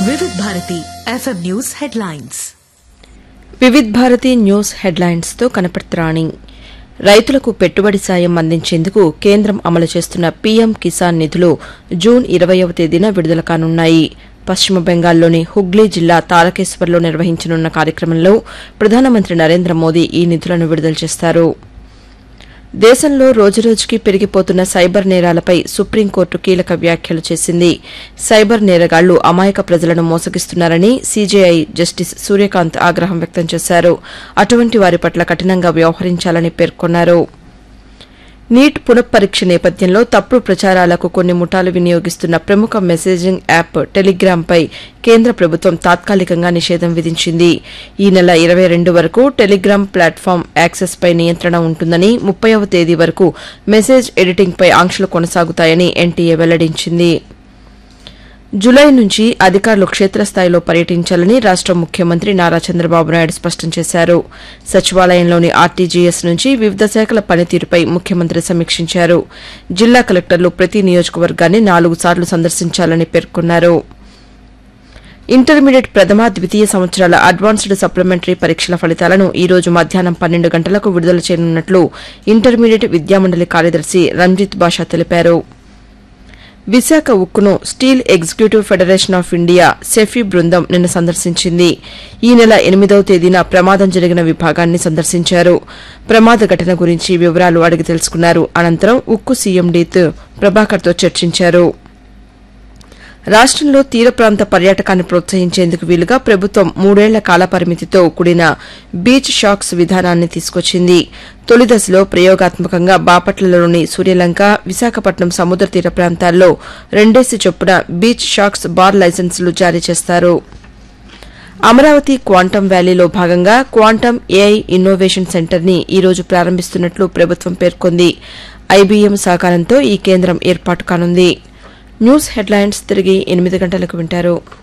వివిధ Bharati FM news headlines Vividh Bharati news headlines తో కనపడుతురాణి రైతులకు పెట్టుబడి సాయం అందించేందుకు కేంద్రం అమలు చేస్తున్న పీఎం కిసాన్ నిధులు జూన్ ఇరవయవ తేదీన విడుదల కానున్నాయి పశ్చిమ బెంగాల్లోని హుగ్లీ జిల్లా తారకేశ్వర్లో నిర్వహించనున్న కార్యక్రమంలో ప్రధానమంత్రి నరేంద్ర మోదీ ఈ నిధులను విడుదల చేస్తారు దేశంలో రోజురోజుకి పెరిగిపోతున్న సైబర్ నేరాలపై సుప్రీంకోర్టు కీలక వ్యాఖ్యలు చేసింది సైబర్ నేరగాళ్లు అమాయక ప్రజలను మోసగిస్తున్నారని సీజేఐ జస్టిస్ సూర్యకాంత్ ఆగ్రహం వ్యక్తం చేశారు అటువంటి వారి పట్ల కఠినంగా వ్యవహరించాలని పేర్కొన్నారు నీట్ పునఃపరీక్ష నేపథ్యంలో తప్పుడు ప్రచారాలకు కొన్ని ముఠాలు వినియోగిస్తున్న ప్రముఖ మెసేజింగ్ యాప్ టెలిగ్రామ్పై కేంద్ర ప్రభుత్వం తాత్కాలికంగా నిషేధం విధించింది ఈ నెల ఇరవై రెండు వరకు టెలిగ్రామ్ ప్లాట్ఫామ్ యాక్సెస్పై నియంత్రణ ఉంటుందని ముప్పైవ తేదీ వరకు మెసేజ్ ఎడిటింగ్పై ఆంక్షలు కొనసాగుతాయని ఎన్టీఏ వెల్లడించింది జులై నుంచి అధికారులు క్షేత్రస్థాయిలో పర్యటించాలని రాష్ట ముఖ్యమంత్రి నారా చంద్రబాబు నాయుడు స్పష్టం చేశారు సచివాలయంలోని ఆర్టీజీఎస్ నుంచి వివిధ శాఖల పనితీరుపై ముఖ్యమంత్రి సమీక్షించారు జిల్లా కలెక్టర్లు ప్రతి నియోజకవర్గాన్ని నాలుగు సార్లు సందర్శించాలని పేర్కొన్నారు ఇంటర్మీడియట్ ప్రథమ ద్వితీయ సంవత్సరాల అడ్వాన్స్డ్ సప్లిమెంటరీ పరీక్షల ఫలితాలను ఈ రోజు మధ్యాహ్నం పన్నెండు గంటలకు విడుదల చేయనున్నట్లు ఇంటర్మీడియట్ విద్యామండలి కార్యదర్శి రంజిత్ బాషా తెలిపారు విశాఖ ఉక్కును steel executive federation of India SEFI బృందం నిన్న సందర్శించింది ఈ నెల ఎనిమిదవ తేదీన ప్రమాదం జరిగిన విభాగాన్ని సందర్శించారు ప్రమాద ఘటన గురించి వివరాలు అడిగి తెలుసుకున్నారు అనంతరం ఉక్కు సీఎండీతో ప్రభాకర్తో చర్చించారు రాష్టంలో తీర ప్రాంత పర్యాటకాన్ని ప్రోత్సహించేందుకు వీలుగా ప్రభుత్వం మూడేళ్ల కాలపరిమితితో కూడిన బీచ్ షాక్స్ విధానాన్ని తీసుకొచ్చింది తొలి దశలో ప్రయోగాత్మకంగా బాపట్లలోని సూర్యలంక విశాఖపట్నం సముద్ర తీర ప్రాంతాల్లో రెండేసి చొప్పున బీచ్ షాక్స్ బార్ లైసెన్సులు జారీ చేస్తారు అమరావతి క్వాంటం వ్యాలీలో భాగంగా క్వాంటం ఏఐ ఇన్నోవేషన్ సెంటర్ని ఈ రోజు ప్రారంభిస్తున్నట్లు ప్రభుత్వం పేర్కొంది ఐబీఎం సహకారంతో ఈ కేంద్రం ఏర్పాటు కానుంది న్యూస్ హెడ్లైన్స్ తిరిగి ఎనిమిది గంటలకు వింటారు